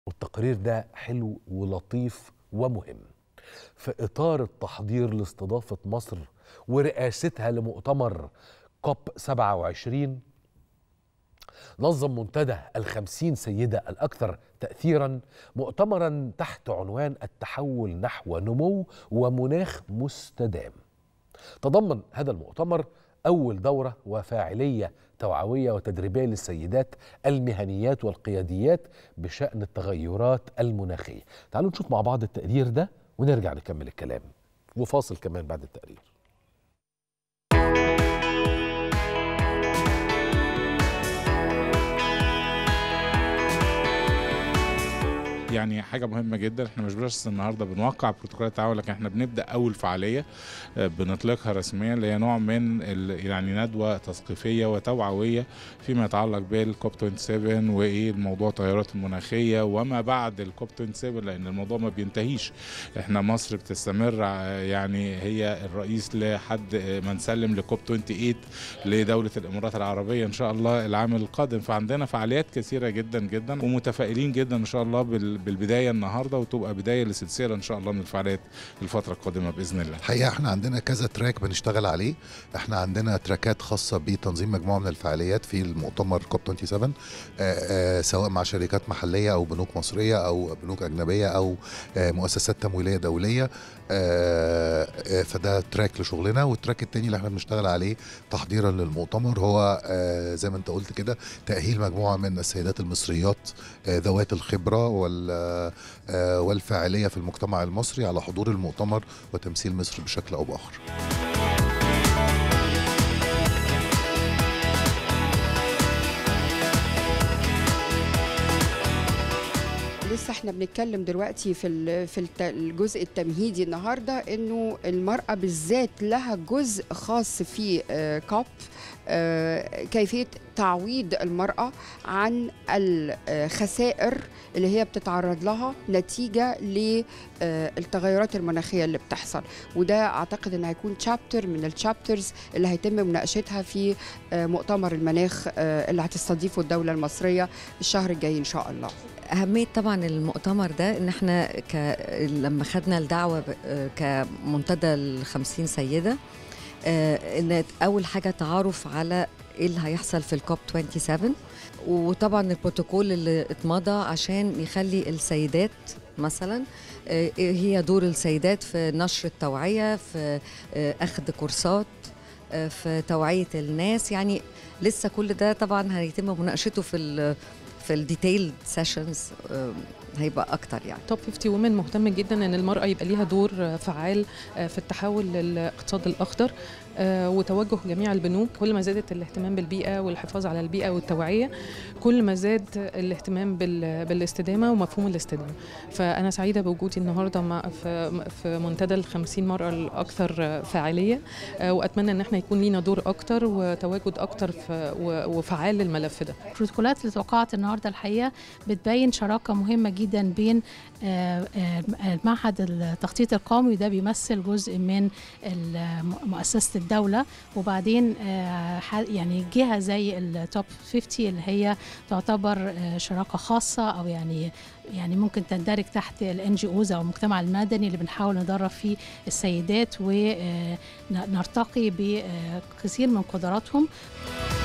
والتقرير ده حلو ولطيف ومهم في إطار التحضير لاستضافة مصر ورئاستها لمؤتمر كوب 27 نظم منتدى الخمسين سيدة الأكثر تأثيرا مؤتمرا تحت عنوان التحول نحو نمو ومناخ مستدام تضمن هذا المؤتمر أول دورة وفاعلية توعوية وتدريبية للسيدات المهنيات والقياديات بشأن التغيرات المناخية تعالوا نشوف مع بعض التقرير ده ونرجع نكمل الكلام وفاصل كمان بعد التقرير يعني حاجه مهمه جدا احنا مش بس النهارده بنوقع بروتوكول التعاون لكن احنا بنبدا اول فعاليه آه، بنطلقها رسميا اللي هي نوع من ال- يعني ندوه تثقيفيه وتوعويه فيما يتعلق بالكوب 27 وايه الموضوع التغيرات المناخيه وما بعد الكوب 27 لان الموضوع ما بينتهيش احنا مصر بتستمر آه، يعني هي الرئيس لحد آه، ما نسلم لكوب 28 لدوله الامارات العربيه ان شاء الله العام القادم فعندنا فعاليات كثيره جدا جدا ومتفائلين جدا ان شاء الله بال- بالبدايه النهارده وتبقى بدايه لسلسله ان شاء الله من الفعاليات الفتره القادمه باذن الله الحقيقه احنا عندنا كذا تراك بنشتغل عليه احنا عندنا تراكات خاصه بتنظيم مجموعه من الفعاليات في المؤتمر كوب 27 آه، آه، سواء مع شركات محليه او بنوك مصريه او بنوك اجنبيه او آه، مؤسسات تمويليه دوليه آه، آه، فده تراك لشغلنا والتراك التاني اللي احنا بنشتغل عليه تحضيرا للمؤتمر هو آه، زي ما انت قلت كده تاهيل مجموعه من السيدات المصريات آه، ذوات الخبره وال آه، والفاعليه في المجتمع المصري على حضور المؤتمر وتمثيل مصر بشكل او باخر لسه احنا بنتكلم دلوقتي في ال- في الت- الجزء التمهيدي النهارده انه المراه بالذات لها جزء خاص في آه، كوب آه، كيفيه تعويض المراه عن الخسائر اللي هي بتتعرض لها نتيجه للتغيرات المناخيه اللي بتحصل وده اعتقد ان هيكون تشابتر من التشابترز اللي هيتم مناقشتها في آه، مؤتمر المناخ آه، اللي هتستضيفه الدوله المصريه الشهر الجاي ان شاء الله أهمية طبعا المؤتمر ده إن إحنا ك... لما خدنا الدعوة ب... كمنتدى الخمسين سيدة آه، إن أول حاجة تعارف على إيه اللي هيحصل في الكوب 27 وطبعا البروتوكول اللي اتمضى عشان يخلي السيدات مثلا آه، إيه هي دور السيدات في نشر التوعية في آه، أخذ كورسات آه، في توعية الناس يعني لسه كل ده طبعا هيتم مناقشته في ال في الديتيل سيشنز هيبقى اكتر يعني توب 50 وومن مهتم جدا ان المراه يبقى ليها دور آه، فعال آه، في التحول للاقتصاد الاخضر آه، وتوجه جميع البنوك كل ما زادت الاهتمام بالبيئه والحفاظ على البيئه والتوعيه كل ما زاد الاهتمام بال- بالاستدامه ومفهوم الاستدامه فانا سعيده بوجودي النهارده مع في في منتدى ال 50 مراه الاكثر آه، فاعليه آه، واتمنى ان احنا يكون لينا دور اكتر وتواجد اكتر في- و- وفعال للملف ده البروتوكولات اللي توقعت النهارده الحقيقه بتبين شراكه مهمه جدا بين آه، آه، المعهد التخطيط القومي ده بيمثل جزء من ال- مؤسسه الدوله وبعدين آه، ح- يعني جهه زي التوب 50 اللي هي تعتبر آه، شراكه خاصه او يعني يعني ممكن تندرج تحت الان جي اوز او المجتمع المدني اللي بنحاول ندرب فيه السيدات ونرتقي بكثير من قدراتهم